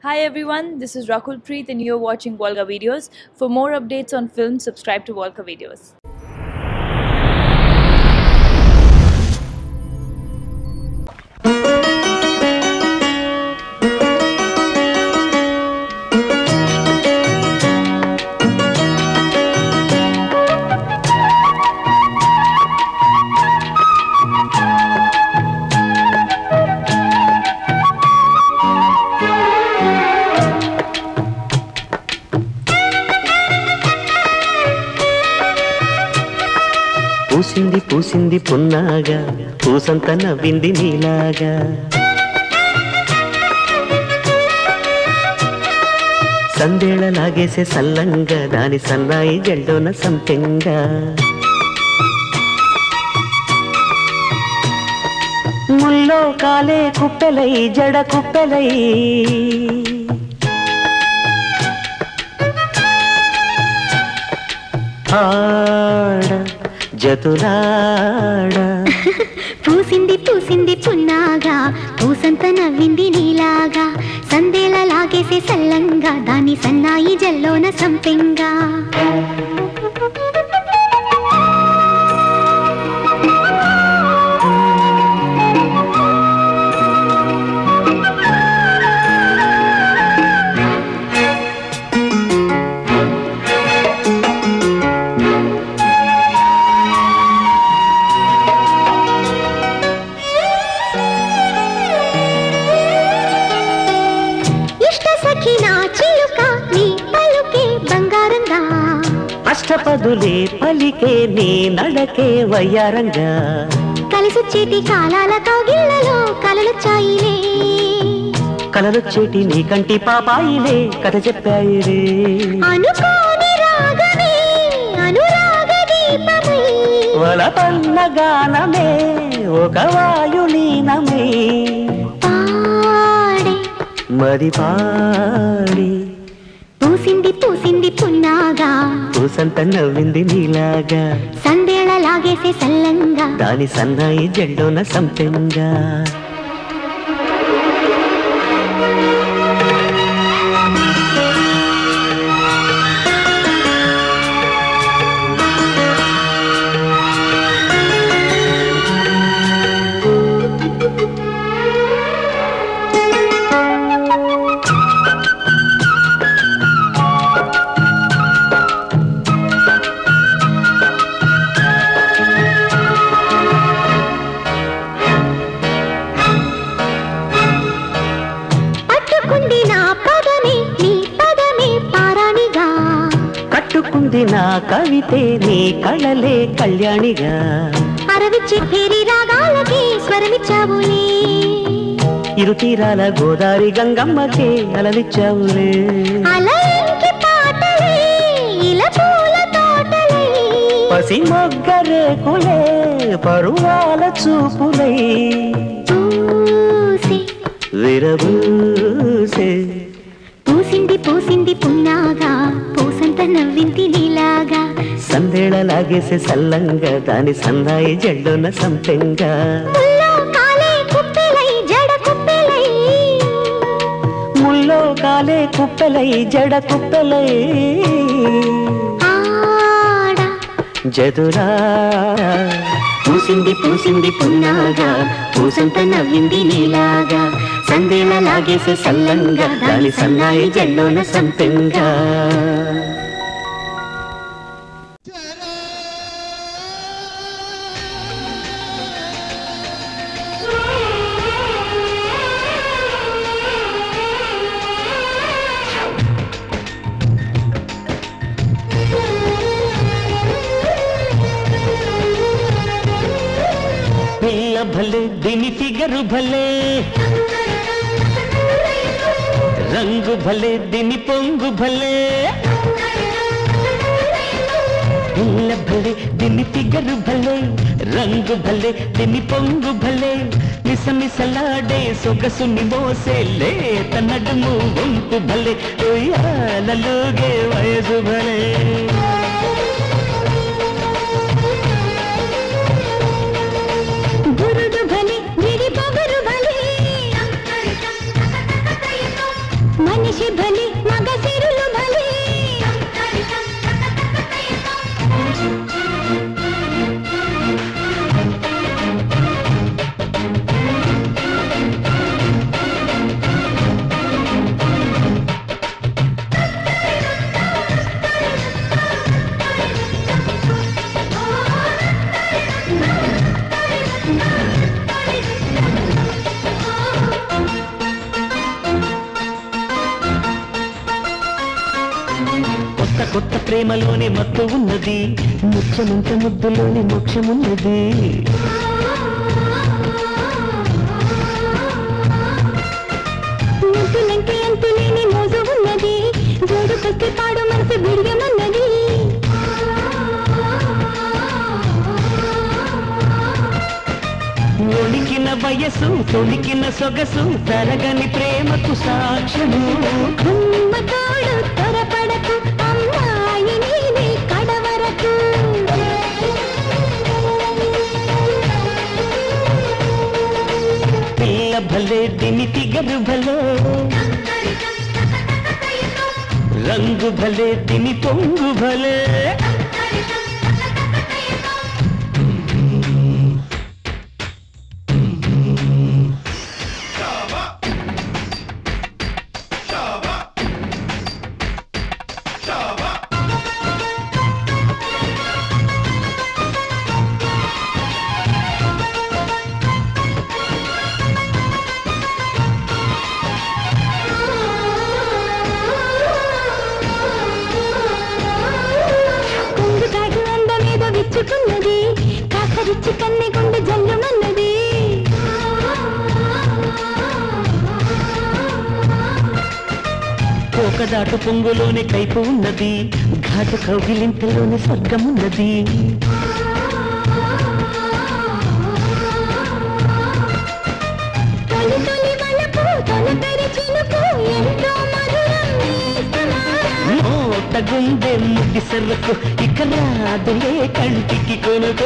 Hi everyone, this is Rakul Preet and you're watching Volga Videos. For more updates on film, subscribe to Volga Videos. పూసింది పూసింది పున్నాగా పూసంత నవ్వింది నీలాగా సందేళ లాగేసే సల్లంగా దాని సన్నాయి జల్డోన సంపెంగా ముల్లో కాలే కుప్పెలై జడ కుప్పెలై ఆడ జతులాడ పూసింది పూసింది పున్నాగా పూసంత నవ్వింది నీలాగా సందేల లాగేసే సల్లంగా దాని సన్నాయి జల్లోన సంపెంగా ఇష్ట సఖి నా చిలుక నీ పలుకే బంగారంగా అష్టపదులే పలికే నీ నడకే వయ్యారంగా కలిసొచ్చేటి కాలాల కౌగిళ్లలో కలలొచ్చాయిలే కలలొచ్చేటి నీ కంటి పాపాయిలే కథ చెప్పాయిలే అనుకోని రాగమే అనురాగ దీపమై వలపన్న గానమే ఒక వాయులీనమే పాడే మరి పాడి పూసింది పూసింది పున్నాగా పూసంత నవ్వింది నీలాగా సందేళ లాగేసే సల్లంగా దాని సన్నాయి జెండోన సంపెంగా పట్టుకుంది నా పదమే నీ పదమే పారాణిగా కట్టుకుంది నా కవితే నీ కళలే కళ్యాణిగా అరవిచ్చి ఫేరి రాగాలకి స్వరమిచ్చావులే ఇరు తీరాల గోదారి గంగమ్మకే అలలిచ్చావులే అలయంకి పాటలే ఇలా పూల తోటలే పసి మొగ్గరేకులే పరువాల చూపులై పూసి విరబూసే పూసింది పూసింది పున్నాగా పూసంత నవ్వింది నీలాగా సందేళ లాగేసే సల్లంగా దాని సన్నాయి జల్లున సంపెంగా ముల్లో కాలే కుప్పెలై జడ కుప్పెలై ముల్లో కాలే కుప్పెలై జడ కుప్పెలై ఆడ జదురా పూసింది పూసింది పున్నాగా పూసంత నవ్వింది నీలాగా సందేళ లాగేసే సల్లంగా దాని సన్నాయి జల్లున సంపెంగా పిల్ల భలే దీని ఫిగరు భలే రంగు భలే దీని పొంగు భలే పిల్ల భలే దీని ఫిగరు భలే రంగు భలే దీని పొంగు భలే మిస మిసలాడే సొగసుని మోసేలే తనడుము వంపు భలే ఉయ్యాలలోగే వయసు భలే గురుడు భలే గిరి పొగరు భలే మనిషి బలి మగ సిరులు బలి కొత్త కొత్త ప్రేమలోనే మత్తు ఉన్నది ముచ్చమంత ముద్దులోనే మోక్షమున్నది ముద్దులంటే అంతు లేని మోజు ఉన్నది జోడుకొస్తే పాడు మనసు బిడియమన్నది ఒలికిన వయసు తొలికిన సొగసు తరగని ప్రేమకు సాక్ష్యము అమ్మ తోడు త్వరపడకు అమ్మాయి నీవే కడవరకు పిల్ల భలే దిని తిగరు భలే రంగు భలే దిని పొంగు భలే కొంగు కాటు అందమేదో విచ్చుకున్నది కాకరిచ్చి కన్నె గుండె జల్లుమన్నది కోకదాటు పొంగులోనే కైపు ఉన్నది ఘాటు కౌగిలింతలోనే స్వర్గమున్నది తొలి తొలి వలపు తొలకరి చినుకు ఎంతో మధురం నేస్తమా. మోట గుండె ముగ్గి సరకు ఇక రాదులే కంటికి కొనుకు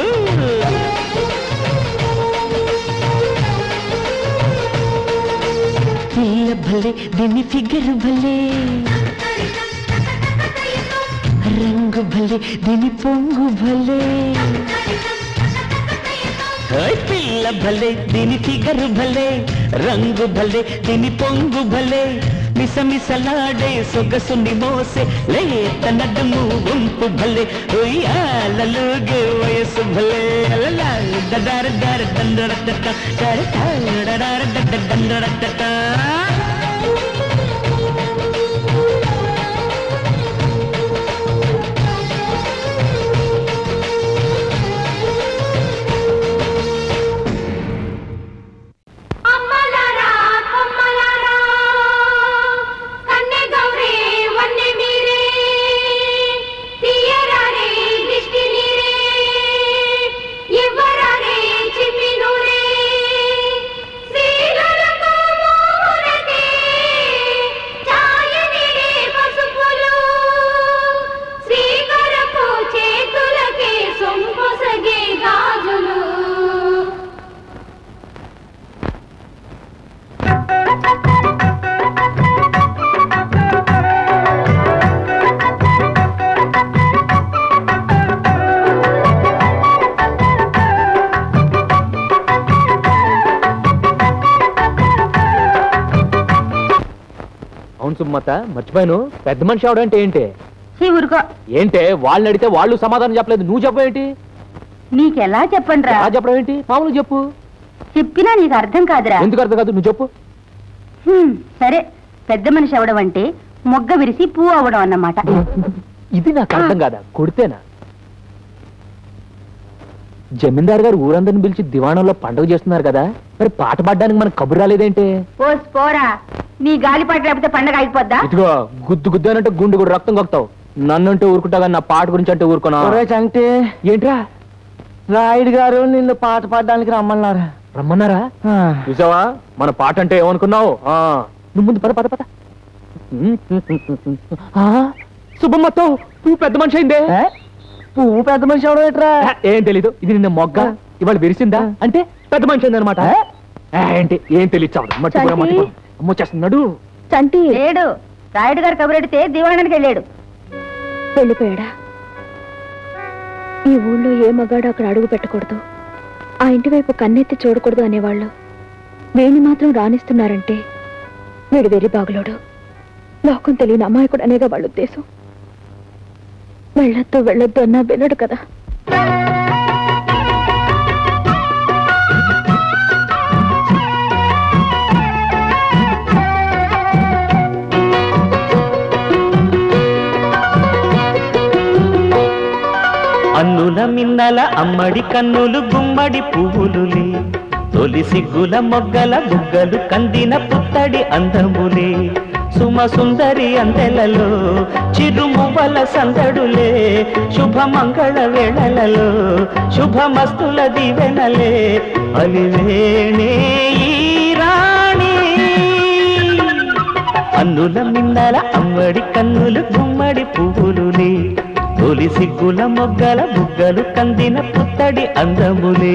పిల్ల భలే దీని ఫిగర్ భలే రంగు భలే దీని పొంగు భలే ఓయ్ పిల్ల భలే దీని ఫిగర్ భలే రంగు భలే దీని పొంగు భలే మిసమిసలాడే సొగసుని మోసే లేత నడుము వంపు భలే ఉయ్యాలలుగే వయసు భలే అలలా దడార దార దండరట్టట దార తారడార దడ్డ దండరట్టట అమ్మలారా కొమ్మలారా కన్నె గౌరే వన్నె మీరే తీయరారే దిష్టి నీరే ఇవ్వరారే చిమ్మి నూరే శ్రీలలకు మోహనకే ఛాయ నీరే పసుపులు శ్రీకరకు చేతులకే సొంపొసగే గాజులు అవును సుమ్మత మర్చిపోయాను పెద్ద మనిషి అవడం అంటే ఏంటి ఊరుకో ఏంటే వాళ్ళని అడిగితే వాళ్ళు సమాధానం చెప్పలేదు నువ్వు చెప్పేంటి నీకెలా చెప్పండిరా ఎలా చెప్పడం ఏంటి మామూలు చెప్పు చెప్పినా నీకు అర్థం కాదురా ఎందుకు అర్థం కాదు నువ్వు చెప్పు హ్మ్, సరే పెద్ద మనిషి అవడం అంటే మొగ్గ విరిసి పువ్వు అవడం అన్నమాట ఇది నాకు అర్థం కాదా కొడితేనా జమీందార్ గారు ఊరందరిని పిలిచి దివాణంలో పండుగ చేస్తున్నారు కదా మరి పాట పాడడానికి మనకు కబురు రాలేదేంటి ఓ పోరా నీ గాలిపాట లేకపోతే పండగ అయిపోద్దా ఇదిగో గుద్దు గుద్దు అంటే గుండు కూడా రక్తం కొక్తావు నన్ను అంటే ఊరుకుంటా కానీ నా పాట గురించి అంటే ఊరుకున్నా అంటే ఏంట్రా రాయుడు గారు నిన్ను పాట పాడడానికి రమ్మన్నారు రమ్మన్నారా ఆ, చూసావా మన పాట అంటే ఏమనుకున్నావు ఆ, నువ్వు ముందు పద పద పద ఆ, సుబ్బమ్మతో నువ్వు పెద్ద మనిషి అయిందే ఏ? పువ్వు పెద్ద మనిషి అవడం ఏంట్రా ఆ, ఏం తెలీదు ఇది నిన్న మొగ్గ ఇవాళ విరిసిందా అంటే పెద్ద మనిషి అయింది అనమాట ఏంటి ఏం తెలియదు మట్టి కూడా మట్టి కూడా. అమ్మో చేస్తున్నాడు చంటి లేడు రాయుడు గారు కబురెడితే దివాణానికి వెళ్ళాడు వెళ్ళిపోయాడా ఈ ఊళ్ళో ఏ మగాడు అక్కడ అడుగు పెట్టకూడదు ఆ ఇంటి వైపు కన్నెత్తి చూడకూడదు అనేవాళ్ళు వీణ్ణి మాత్రం రాణిస్తున్నారంటే వీడు వెరి బాగులోడు లోకం తెలియని అమాయకుడు అనేగా వాళ్ళ ఉద్దేశం వెళ్ళొద్దు వెళ్ళొద్దు అన్నా వినడు కదా అన్నుల మిన్నల అమ్మడి కన్నులు గుమ్మడి పువ్వులులే తొలి సిగ్గుల మొగ్గల బుగ్గలు కందిన పుత్తడి అందములే సుమ సుందరి అందెలలో చిరుమువ్వల సందడులే శుభమంగళ వేళలలో శుభమస్తుల దివెనలే అలివేణే ఈ రాణి అన్నుల మిన్నల అమ్మడి కన్నులు గుమ్మడి పువ్వులులే తొలి సిగ్గుల మొగ్గల బుగ్గలు కందిన పుత్తడి అందములే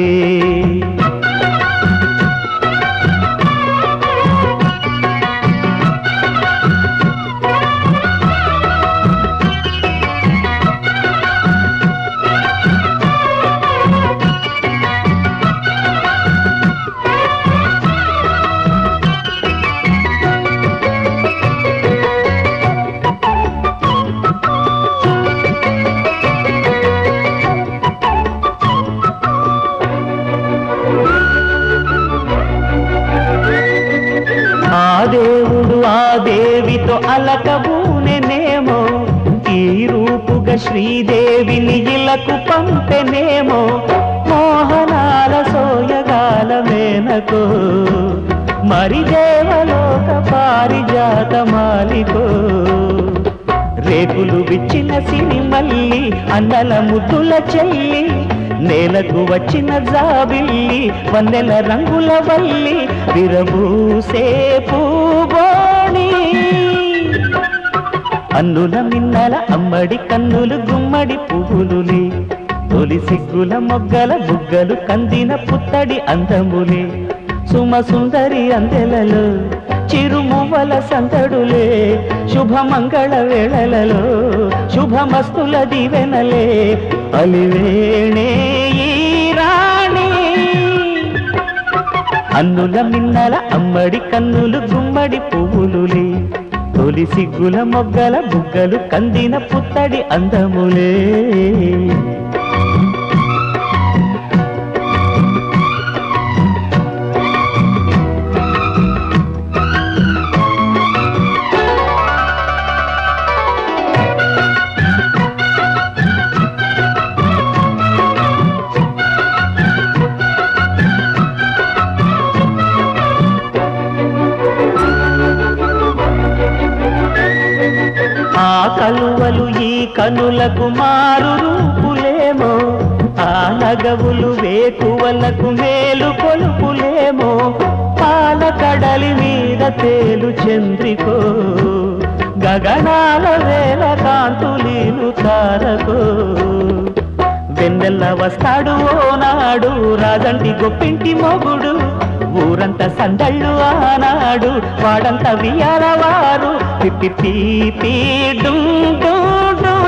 ఆ దేవుడు ఆ దేవితో అలకబూనెనేమో ఈ రూపుగా శ్రీదేవిని ఇలకు పంపెనేమో మోహనాల సోయగాల మేనకో మరి దేవలోక పారిజాత మాలికో రేకులు విచ్చిన సిరిమల్లి అన్నల ముద్దుల చెల్లి నేలకు వచ్చిన జాబిల్లి వన్నెల రంగుల వల్లి విరబూసే పూబోణి అన్నుల మిన్నల అమ్మడి కన్నులు గుమ్మడి పువ్వులులే తొలి సిగ్గుల మొగ్గల బుగ్గలు కందిన పుత్తడి అందములే సుమ సుందరి అందెలలో చిరుమువ్వల సందడులే శుభమంగళ వేళలలో శుభమస్తుల దివెనలే అలివేణే ఈ రాణి అన్నుల మిన్నల అమ్మడి కన్నులు గుమ్మడి పువ్వులులే తొలి సిగ్గుల మొగ్గల బుగ్గలు కందిన పుత్తడి అందములే ఆ కలువలు ఈ కనులకు మారు రూపులేమో ఆ నగవులు వేకువలకు మేలు కొలుపులేమో పాల కడలి మీద తేలు చంద్రికో గగనాల వేల కాంతులీలు తారకో వెన్నెల్ల వస్తాడు ఓనాడు రాజంటి గొప్పింటి మొగుడు ఊరంతా సందళ్ళు ఆనాడు వాడంతా వియాల వారు పిప్పి పీ డుం డుం డుం.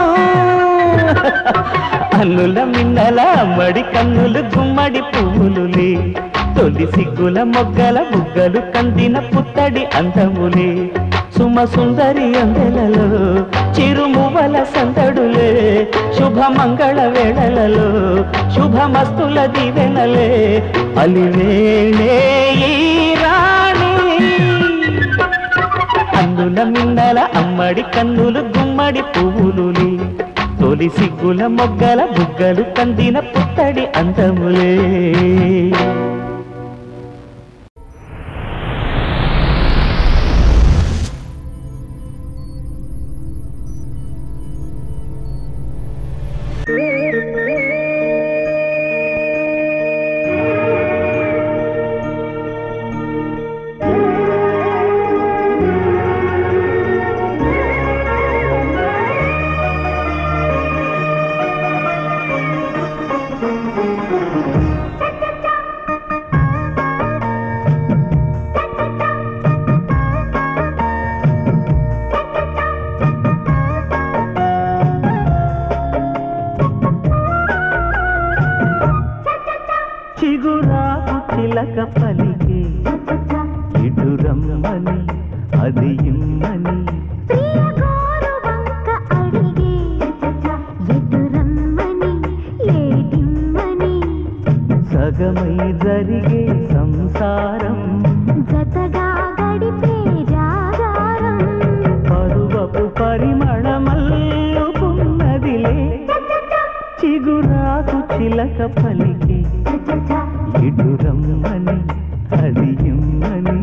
అన్నుల మిన్నల మడి కన్నులు గుమ్మడి పువ్వులులే తొలి సిగ్గుల మొగ్గల బుగ్గలు కందిన పుత్తడి అందములే సుమ సుందరి అందెలలో చిరుమువల సందడులే శుభమంగళ వేళలలో శుభమస్తుల దివెనలే అలివేణే ఈ రాణి అందుల మిన్నల అమ్మడి కన్నులు గుమ్మడి పువ్వులుని తొలి సిగ్గుల మొగ్గల బుగ్గలు కందిన పుత్తడి అందములే చిలక పలికే ఇటు రమ్మని అది ఇమ్మని ప్రియ గోరువంక అడిగే ఎదురమ్మని ఏదిమ్మని సగమై జరిగే సంసారం జతగా గడిపే జాగారం పరువపు పరిమళమల్లుకున్నదిలే చిగురాకు చిలక పలికే ఇటు రమ్మని అది ఇమ్మని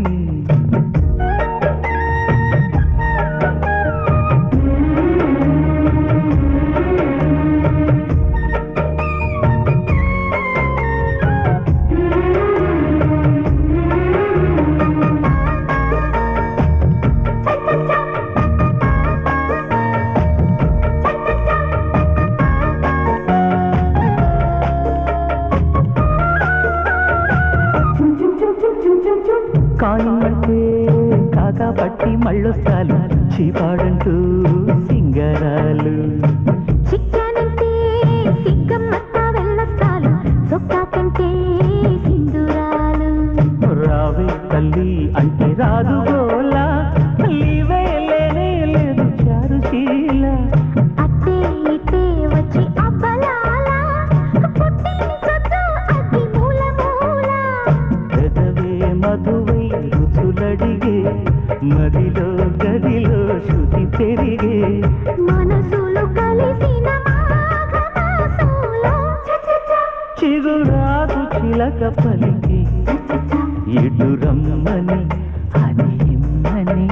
కాయమంటే కాకా పట్టి మళ్ళొస్తాలు చీపాడంటూ సింగరాలు చిక్కానంటే సిగ్గమ్మత్త వెళ్ళొస్తాలు సొక్కా కంటే సింధురాలు రావే తల్లి అంటే రాదు గోలా లీవే లేనే లేదు చారుశీల అట్టే ఇట్టే వచ్చి అబ్బలాల పుట్టించొద్దు అగ్గి మూల మూల పెదవే మధువై రుచులడిగే మదిలో గదిలో శృతి పెరిగే మనసులు కలిసిన మాఘమాసంలో చిగురాకు చిలక పలికి ఇటు రమ్మని అది ఇమ్మని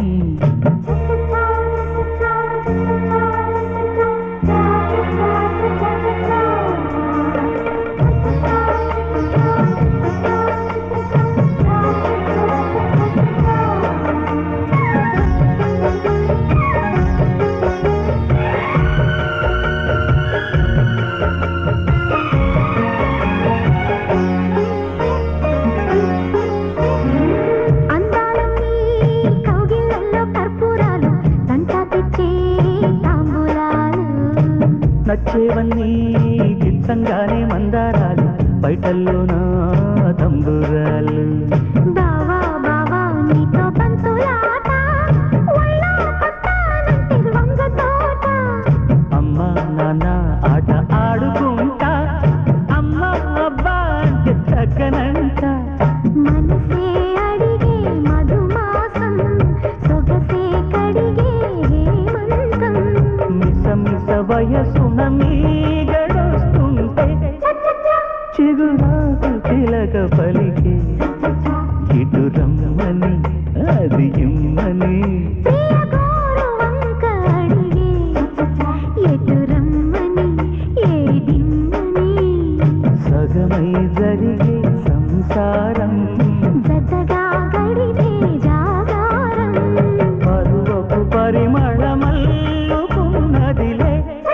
అందాలన్నీ కౌగిళ్ళల్లో కర్పూరాలు తంటా తెచ్చే తాంబూలాలు నచ్చేవన్నీ గిచ్చంగానే మందారాలు బయటల్లోనా తంబురాలు బావా బావా నీతో పంతులాట ఒళ్ళో కొత్తానంటే వంగ తోట అమ్మ నాన్న ఆట ఆడుకుంటా అమ్మ అబ్బా అంటే చక్కనంట మనసే అడిగే మధుమాసం సొగసే కడిగే హేమంతం మిస మిస వయసున మీగడొస్తుంటే చిగురాకు చిలక పలికి ఇటు రమ్మని అది ఇమ్మని ప్రియ గోరు వంక అడిగే ఎటు రమ్మని ఏదిమ్మని సగమై జరిగే సంసారం జతగా గడిపే జాగారం పరువపు పరిమళమల్లుకున్నదిలే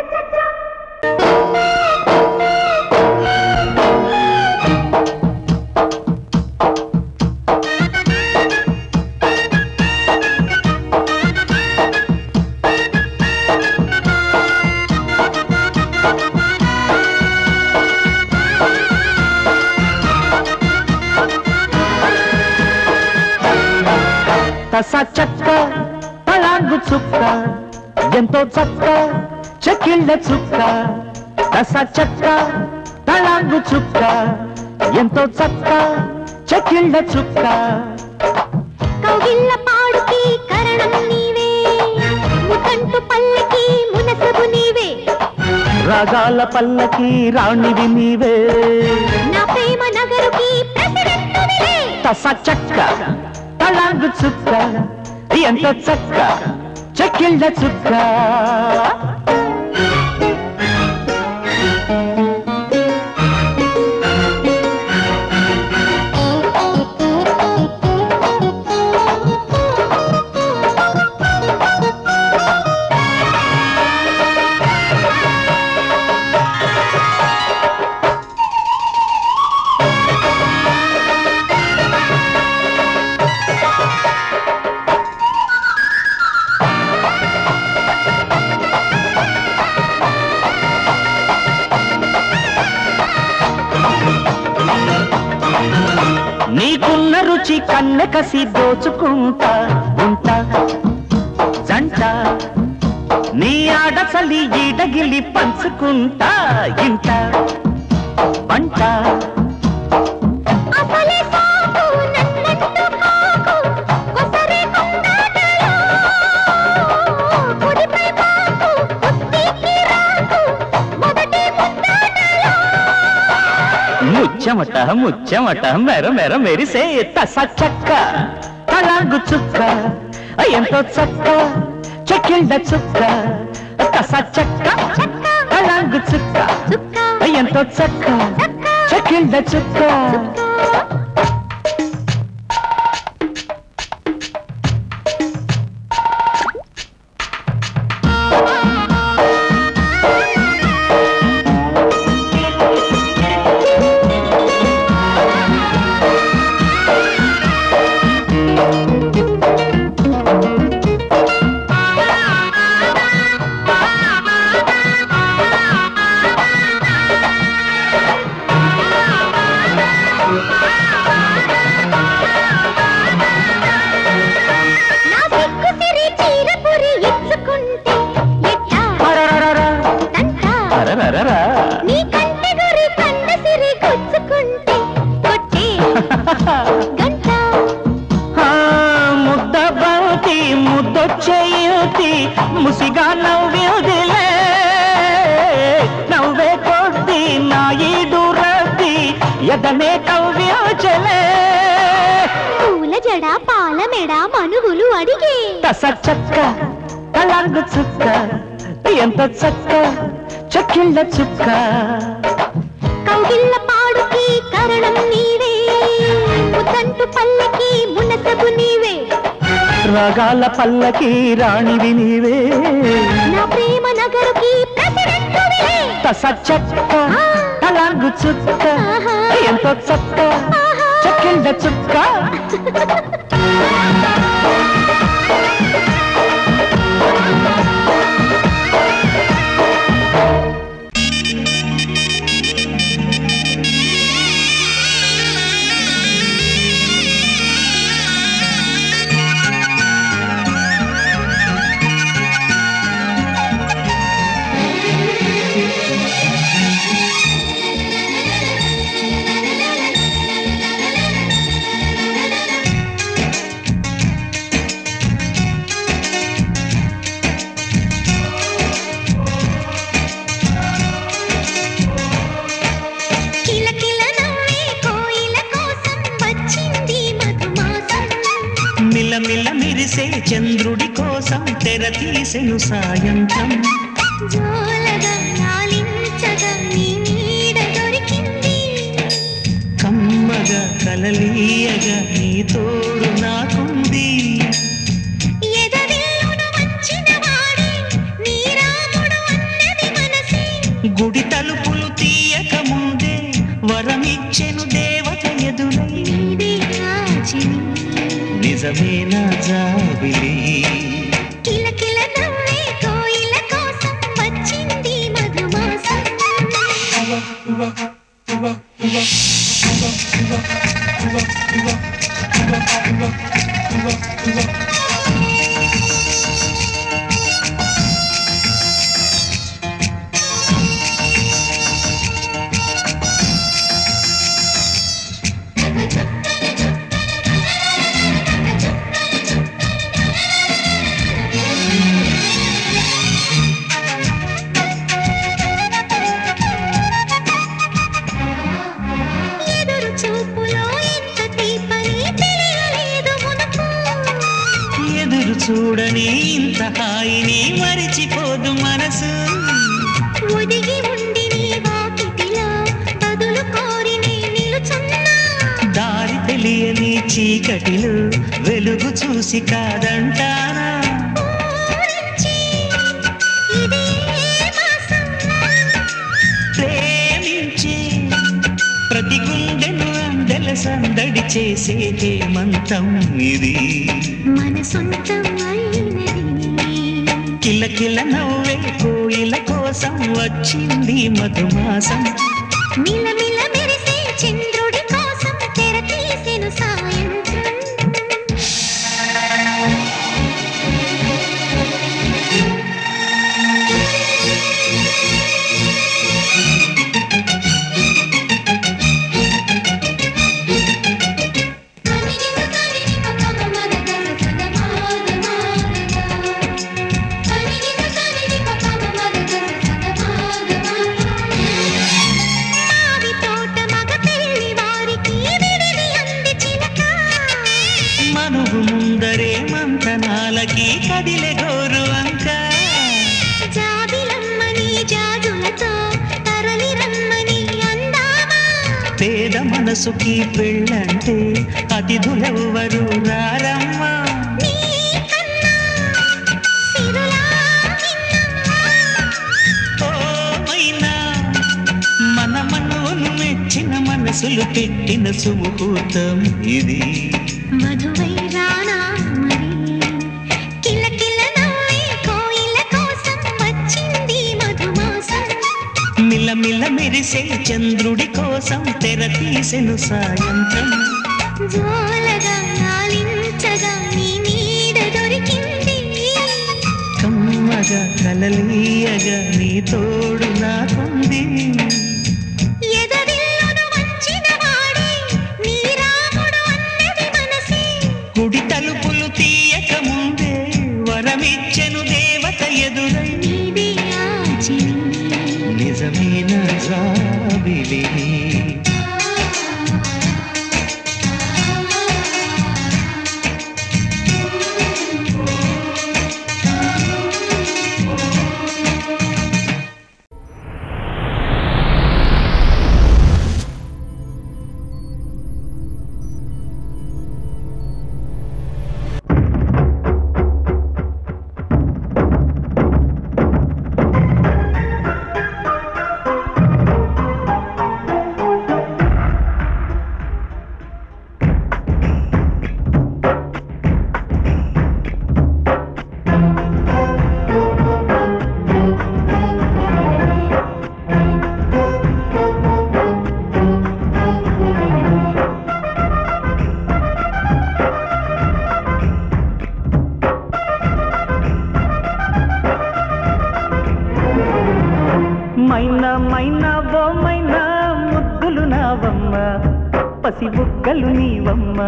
తస చక్క తలాంగు చుక్క ఎంతో చక్క చెక్కిళ్ళ చుక్క తస చక్క తలాంగు చుక్క ఎంతో చక్క చెక్కిళ్ళ చుక్క కౌగిళ్ళ పాడుకి కరణం నీవే ముకంటు పల్లకి మునసబు నీవే రాగాల పల్లకి రాణివి నీవే నా ప్రేమ నగరుకి ప్రెసిడెంట్ నీవే తస చక్క తలాంగు చుక్క ఎంతో చక్క చెక్కిళ్ళ చుక్క రుచి కన్న కసి దోచుకుంటా ఉంటా జంట నీ ఆడసలి ఈడగిలి పంచుకుంటా ఇంట వంట అసలే సాకు నన్నట్టు కాకు కొసరే కొండాటలో కుడిపై మాకు కుస్తీకి రాకు మొదటి ముద్దాటలో ముచ్చమట ముచ్చమట మెర మెర మెరిసే తస చక్క కళాంగు చుక్క ఎంతో చక్క చెక్కిళ్ళ చుక్క తస చక్క కళాంగు చుక్క చుక్క ఎంతో చక్క చెక్కిళ్ళ చుక్క నా సిగ్గు సిరి చీరపురి ఇచ్చుకుంటే ఎట్టా అరరరరా, తంటా అరరరరా. నీ కంటి గురి కన్న సిరి గుచ్చుకుంటే కొట్టే గంట ఆ, ముద్ద బంతి ముద్దొచ్చేయుతి ముసిగా నవ్వుదిలే నవ్వే కొద్ది నా ఈడు రద్ది ఎదనే కవ్యోచలే పూల జడ పాల మెడ మనుగులు అడిగే తస చక్క కళాంగు చుక్క ఎంత చక్క చక్కిళ్ళ చుక్క కౌగిళ్ళ పాడుకి కరణం నీవే ముద్దంటు పల్లకి మునసబు నీవే రాగాల పల్లకి రాణివి నీవే నా ప్రేమ నగరుకి ప్రెసిడెంట్ తస చక్క కళాంగు చుక్క ఎంత చక్క చక్కిళ్ళ చుక్క కిలకిల నవ్వే కోయిల కోసం వచ్చింది మధుమాసం మిలమిల మెరిసే చంద్రుడి కోసం తెర తీసెను సాయంత్రం జోలగా లాలించగా నీ నీడ దొరికింది కమ్మగా కలలీయగా నీ తోడు నాకుంది ఎదవిల్లున వచ్చిన వాడే నీ రాముడు అన్నది మనసే గుడి తలుపులు తీయక ముందే వరమిచ్చెను దేవత ఎదురై నీవే రాజిని నిజమేనా జాబిలి కిలకిల నవ్వే కోయిల కోసం వచ్చింది మధుమాసం ఎదురు చూపులో ఎంత తీపని తెలియలేదు మునుపు ఎదురు చూడని ఇంత హాయిని మరిచిపోదు మనసు ఒదిగి ఉండి నీ వాకిటిలో బదులు కోరి నీ నిలుచున్నా దారి తెలియని చీకటిలో వెలుగు చూసి కాదంటానా ఊరించి ఇదే మాసం ప్రేమించి ప్రతి గుండెను అందెల సందడి చేసే హేమంతం ఇది మన సొంతం అయినది కిలకిల నవ్వే కోయిల కోసం వచ్చింది మధుమాసం మిలమిల మెరిసే చంద్రుడి కోసం తెర తీసెను సాయంత్రం గోరు అంక జాబిలమ్మని జాజులతో తరలి రమ్మని అందామా పేద మనసుకి పెళ్ళంటే అతిథులెవ్వరు రారమ్మా నీ కన్నా సిరులా ఓ మైనా మన మనవులు మెచ్చిన మనసులు పెట్టిన సుముహూర్తం ఇది మధువై రానా మరి కిలకిల నవ్వే కోయిల కోసం వచ్చింది మధుమాసం మిలమిల మెరిసే చంద్రుడి కోసం తెర తీసెను సాయంత్రం జోలగా లాలించగా నీ నీడ దొరికింది కమ్మగా కలలీయగా నీ తోడు నాకుంది ఎదవిల్లును వంచిన వాడే నీ రాముడు అన్నది మనసే గుడి తలుపులు తీయక ముందే వరమిచ్చెను దేవత ఎదురై నీదే ఆచరి నిజమైన జాబిలి మైనా మైనా ఓ మైనా ముద్దులు నావమ్మ పసి బుగ్గలు నీవమ్మ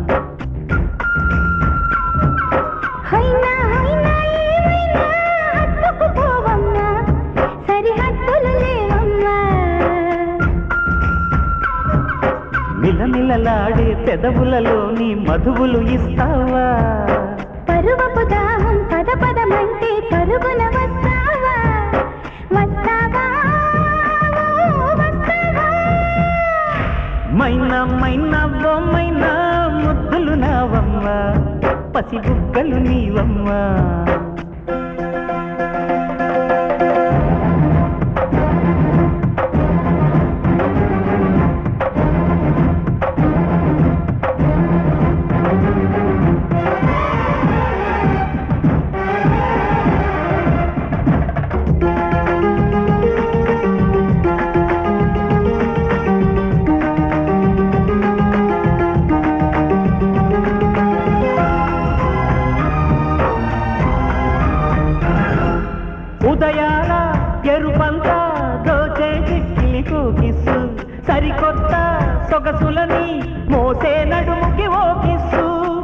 హైనా హైనా ఏమైనా హత్తుకుపోవమ్మా సరిహద్దులు లేవమ్మా మిలమిలలాడే పెదవులలోని మధువులు ఇస్తావా పరువపు దాహం పద పదమంటే పరుగున వస్తావా వస్తావా ఓ వస్తావా మైనా మైనా ఓ మైనా ముద్దులు నావమ్మ పసి బుగ్గలు నీవమ్మ ఉదయాల ఎరుపంతా దోచే చిక్కిలి కోకిస్సు సరికొత్త సొగసులని మోసే నడుముకి ఓ కిస్సు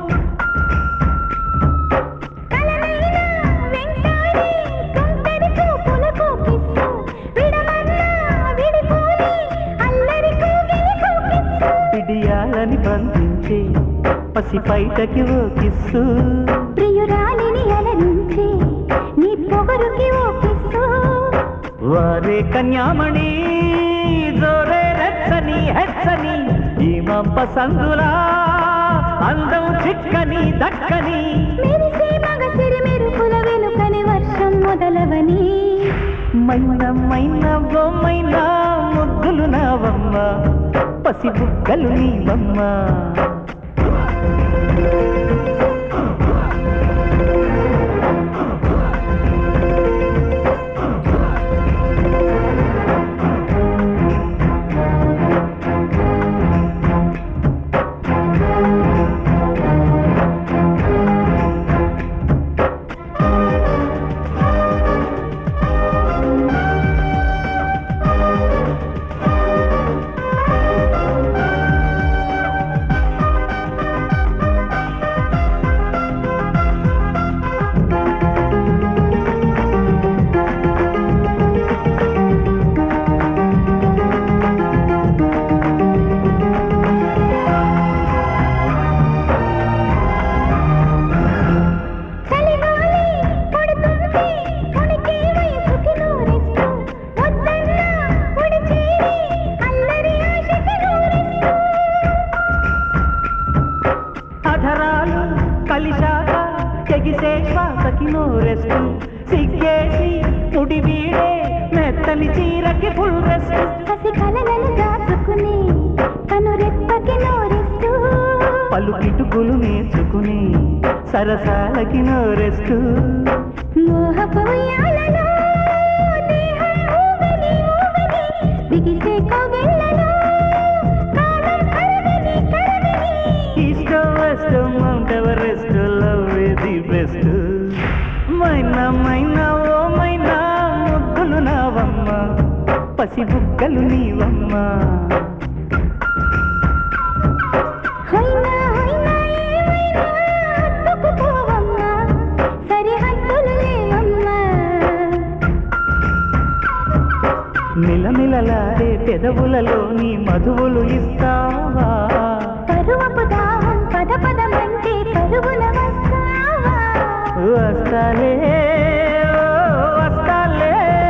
కలనైనా వెంటాడి తుంటరి చూపులకు కిస్సు విడమన్నా విడిపోని అల్లరి కోగిలి కోకిస్సు పిడియాలని బంధించే పసి పైటకి ఓ కిస్సు ప్రియురాలిని అలరించి నీ పొగరుకి ఓ కిస్సు వారే కన్యామణి జోరే రెచ్చని హెచ్చని ఈ మంప సందులా అందం చిక్కని దక్కని మెరిసే మగసిరి మెరుపుల వెనుకని వర్షం మొదలవని మైన మైన బొమ్మైన ముద్దులు నావమ్మ పసి బుగ్గలు నీవమ్మ ఆ రెస్ట్ సిగ్గేసి ముడి వీడే మెత్తని చీరకి ఫుల్ రెస్ట్ కసి కలలను దాచుకుని కను రెప్పకి నోరెస్తూ పలు కిటుకులు నేర్చుకుని సరసాలకి నో రెస్ట్ మోహపు ఉయ్యాలలో దేహం ఊగని ఊగని బిగిసే కౌగిళ్ళలో కాలం కరగని కరగని east west mount Everest love the best మైనా మైనా ఓ మైనా ముద్దులు నావమ్మ పసి బుక్కలు నీవమ్మ హొయ్నా హొయ్నా ఏమైనా హత్తుకుపోవమ్మా సరిహద్దులు లేవమ్మా మిలమిలలాడే పెదవులలో నీ మధువులు ఇస్తావా పరువపు దాహం పద పదమంటే పరుగున వస్తావా వస్తాలే ఓ వస్తాలే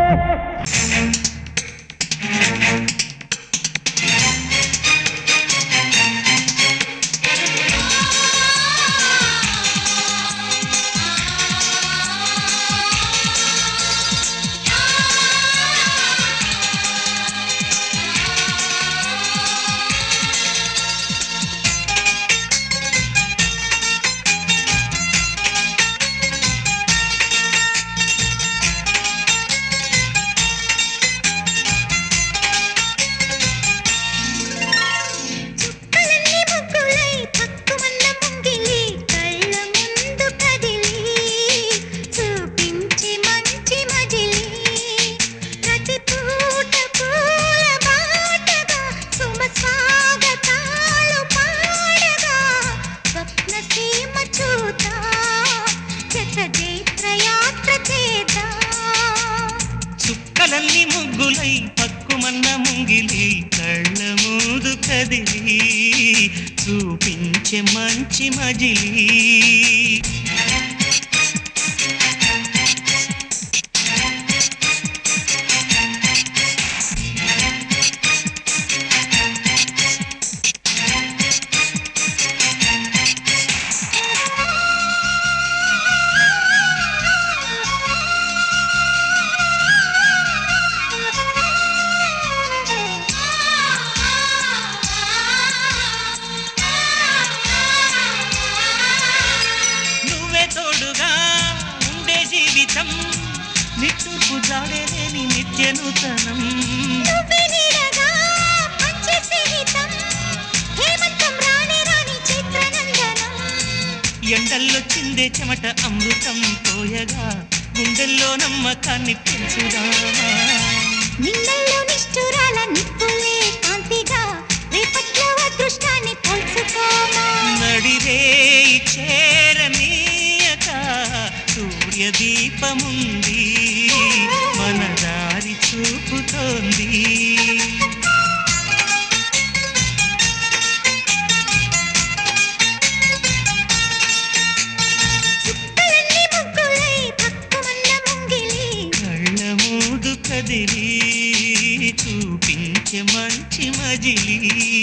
చుక్కలన్నీ ముగ్గులై పక్కుమన్న ముంగిలి కళ్ళ ముందు కదిలి చూపించి మంచి మజిలి ప్రతి పూట పూల బాటగా సుమ స్వాగతాలు పాడగా స్వప్న సీమ చూతా చత జైత్ర యాత్ర చేద్దా చుక్కలన్నీ ముగ్గులై పక్కుమన్న ముంగిలి కళ్ళ మూదు కదిలి చూపించే మంచి మజిలి నువ్వే తోడుగా ఉండే జీవితం నిట్టుకు జాడేలేని నిత్య నూతనం నువ్వే నీడగా పంచే స్నేహితం హేమంతం రాణి రాణి చిత్రనందనం ఎండల్లో చిందే చెమట అమృతం పోయగా గుండెల్లో నమ్మకాన్ని పెంచుదామా నిన్నల్లో నిష్ఠురాల నిప్పులే కాంతిగా రేపట్లో అదృష్టాన్ని పోల్చుకోమా నడిరే చేరనీయక సూర్యదీపముంది మన దారి చూపుతోంది చుక్కలన్నీ ముగ్గులై పక్కుమన్న ముంగిలి కళ్ళ మూదు కదిలి చూపించే మంచి మజిలీ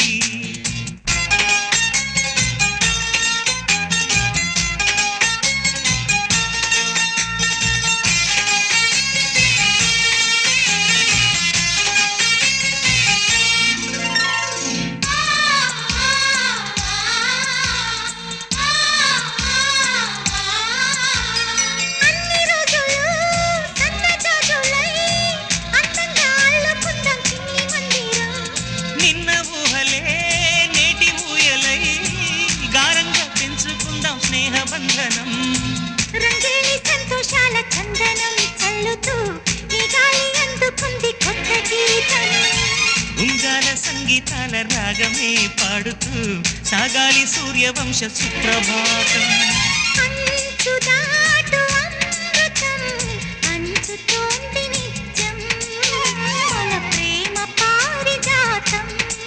అన్ని రోజులు సన్నజాజులై అందంగా అల్లుకుందాం చిన్ని మందిరం నిన్న ఊహలే నేటి ఊయలై గారంగా పెంచుకుందాం స్నేహ బంధనం రంగేలి సంతోషాల చందనం చల్లుతూ ఈ గాలి అందుకుంది కొత్త గీతం ఉంగాల సంగీతాల రాగమే పాడుతూ సాగాలి సూర్యవంశ సుప్రభాతం అంచు దాటు అమృతం అంచుతోంది నిత్యం మన ప్రేమ పారిజాతం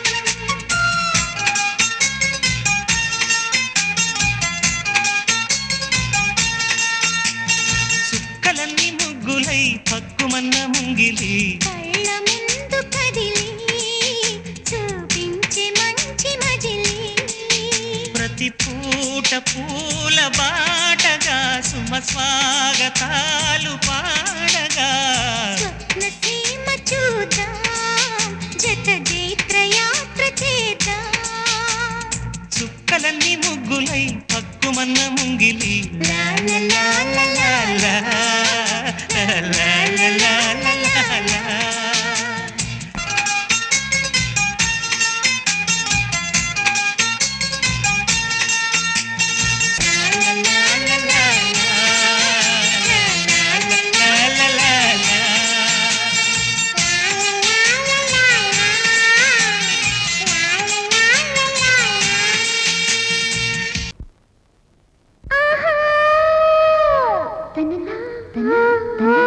చుక్కలన్నీ ముగ్గులై పక్కుమన్న ముంగిలి కళ్ళ ముందు కదిలి చూపించే మంచి మజిలి ప్రతి పూట పూల బాటగా సుమ స్వాగతాలు పాడగా స్వప్నసీమ చూద్దాం జత జైత్రయాత్ర చేద్దాం చుక్కలన్నీ ముగ్గులై పక్కుమన్న ముంగిలి లా లా లా లా లా లా, లా, లా, లా, లా, లా, లా, లా. తననా తనా తనా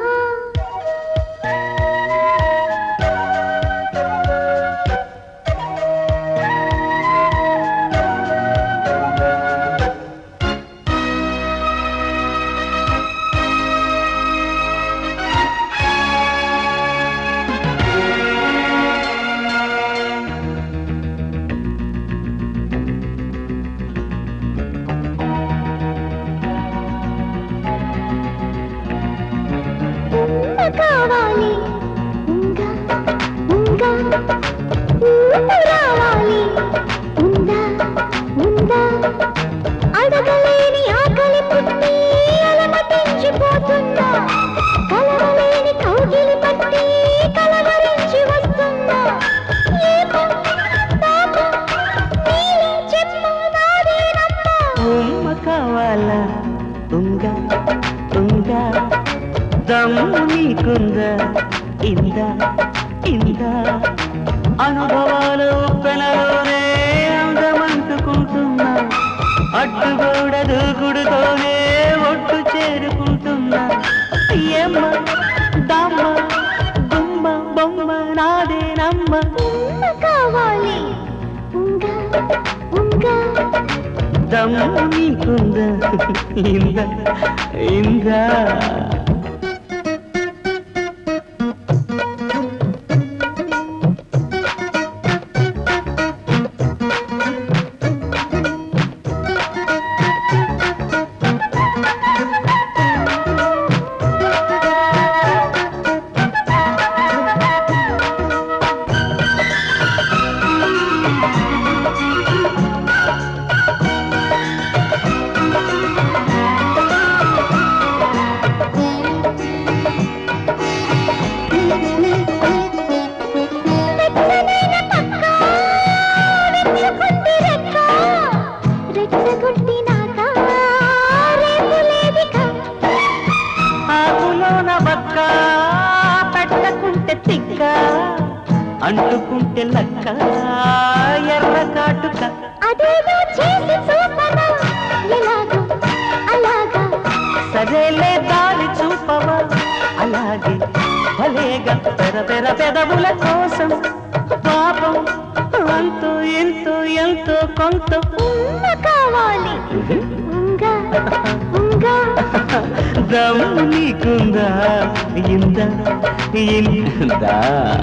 ఉమ్మ కావాలి ఉంగా ఉంగా ఊపు రావాలి ఉందా ఉందా అడగలేని ఆకలి పుట్టి అలమటించిపోతుందా కలవలేని కౌగిలి పట్టి కలవరించి వస్తుందా ఏమో పాపం నీలే చెప్పు నాదేనమ్మా ఉమ్మ కావాలా ఉంగా ఉంగా దమ్ము నీకుందా ఇందా ఇందా అనుభవాలు పెనలోనే అందమంటుకుంటున్నా అడ్డుగోడ దూకుడుతోనే ఒట్టు చేరుకుంటున్నా ఏమ్మ దమ్మ దుమ్మ బొమ్మ నాదేనమ్మ ఉమ్మ కావాలి ఉంగా ఉంగా దమ్ము నీకుందా ఇందా ఇందా వెచ్చనైన పక్క వెచ్చుకుంది రెక్క రెచ్చగొట్టినాక రేపు లేదిక ఆకులోన బక్క పెట్టకుంటే తిక్క అంటుకుంటే లక్క ఎర్ర కాటుక అదేదో చేసి చూపనా ఎలాగో అలాగా సరేలే దారి చూపవా అలాగే భలేగా పెర పెర పెదవుల కోసం పాపం అంతో ఎంతో ఎంతో కొంత ఉమ్మ కావాలి ఉంగా ఉంగా దమ్ము నీకుందా ఇందా ఇందా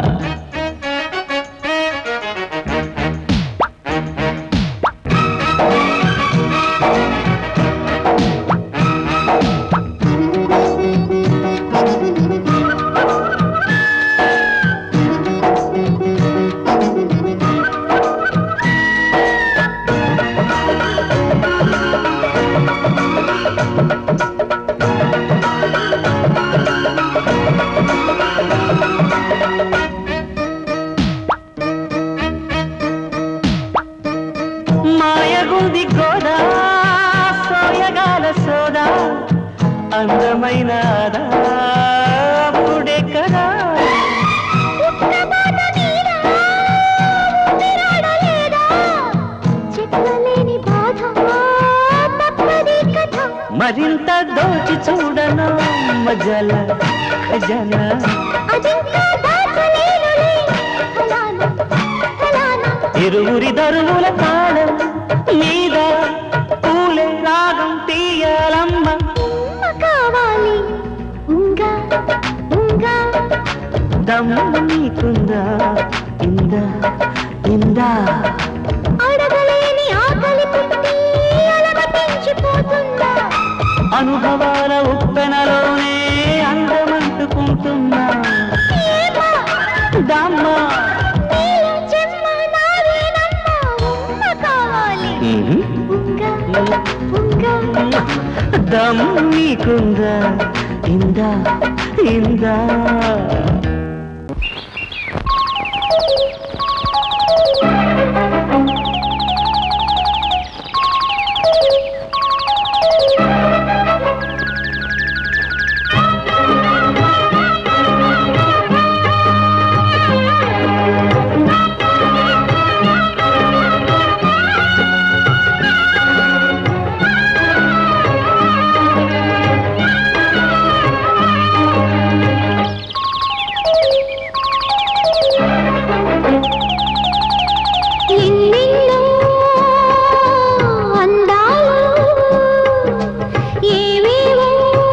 మాయగుంది గోదా సోయగాల సోదా అందమైన ఆదా అప్పుడే కదా ఉత్తమాట మీద ఊపిరాడలేదా చెప్పలేని బాధ తప్పది కథ మరింత దోచి చూడను మజల ఖజానా అదింకా దాచలేనులే ఫలానా ఫలానా ఇరువురి దరువుల తాళం మీద పూలే రాగం తీయాలమ్మ ఉమ్మ కావాలి ఉంగా ఉంగా దమ్ము నీకుందా ఇందా ఇందా అడగలేని ఆకలి పుట్టి అలమటించిపోతుందా అనుభవాల ఉప్పెనలోనే అందమంటుకుంటున్నా దామ్మా దమ్ నీకుందా ఇందా ఇందా ఎన్నెన్నో అందాలు ఏవేవో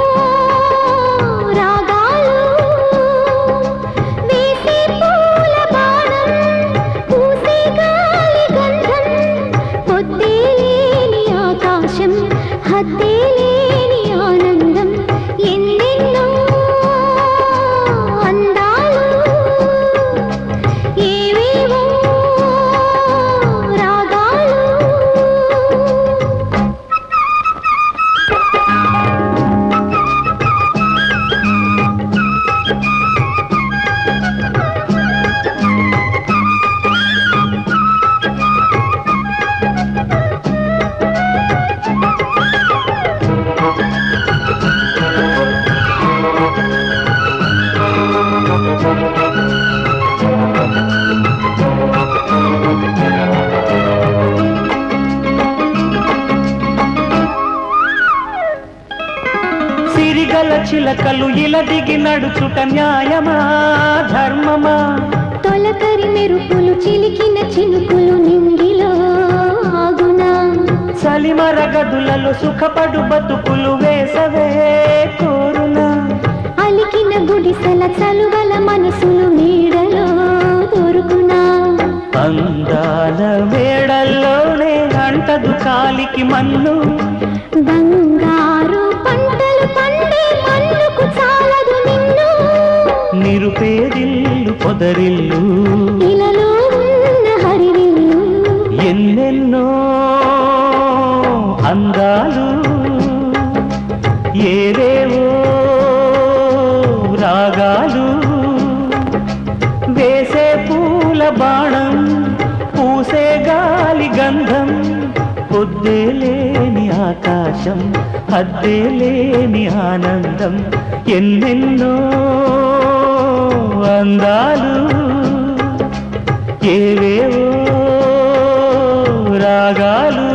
రాగాలు వేసే పూల బాణం పూసే గాలి గంధం పొద్దే లేని ఆకాశం హద్దే లేని ఆనందం ఎన్నెన్నో అందాలు ఏవేవో రాగాలు సిరిగల చిలకలు ఇలా దిగి నడుచుట న్యాయమా ధర్మమా తొలకరి మెరుపులు చిలికిన చినుకులు నింగిలో ఆగునా చలిమర గదులలో సుఖపడు బతుకులు వేసవే కోరునా అలికిన గుడిసెల చలువల మనసులు నీడలో దొరుకునా అందాల మేడల్లోనే అంటదు కాలికి మన్ను బంగారు పంటలు పండే మన్నుకు చాలదు నిన్ను నిరుపేదిల్లు పొదరిల్లు ఇలలో ఉన్న హరివిల్లు ఎన్నెన్నో అందాలు ఏవేవో రాగాలు వేసే పూల బాణం పూసే గాలి గంధం పొద్దే లేని ఆకాశం హద్దే లేని ఆనందం ఎన్నెన్నో అందాలు ఏవేవో రాగాలు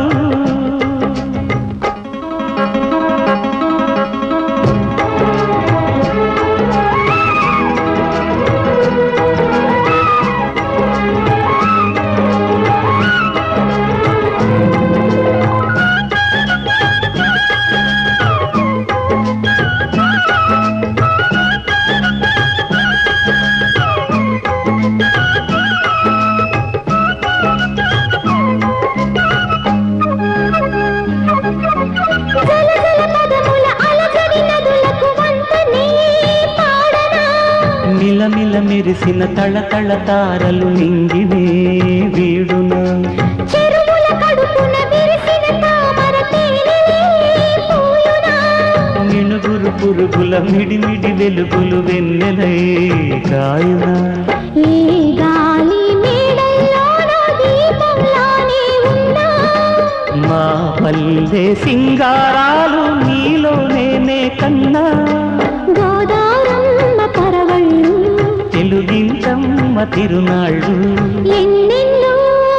జలజల పదముల అలజడి నదులకు వంతనే పాడనా మిలమిల మెరిసిన తళతళ తారలు నింగినే వీడునా చెరువుల కడుపున విరిసిన తామర తేనె పూయునా మిణుగురు పురుగుల మిడిమిడి వెలుగులు వెన్నెలై కాయునా ఈ గాలి మేడల్లోన దీపంలానే ఉన్నా మా పల్లె సింగారాలు నీలో నేనే కన్నా గోదారమ్మ పరవళ్ళు తెలుగించమ్మ తిరునాళ్ళు ఎన్నెన్నో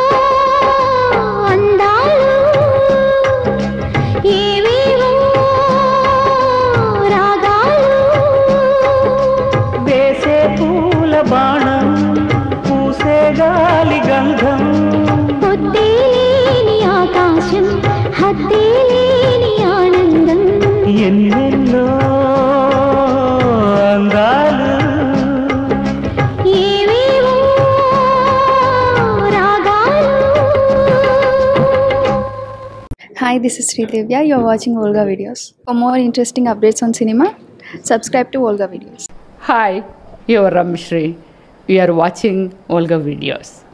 అందాలు ఏవేవో రాగాలు వేసే పూల బాణం పూసే గాలి గంధం పొద్దే లేని ఆకాశం హద్దే లేని ఆనందం ఎన్నెన్నో అందాలు ఏవేవో this is Sridevya. You're watching Olga videos. For more interesting updates on cinema, subscribe to Olga videos. Hi, you're Ramshri. You are watching Olga videos.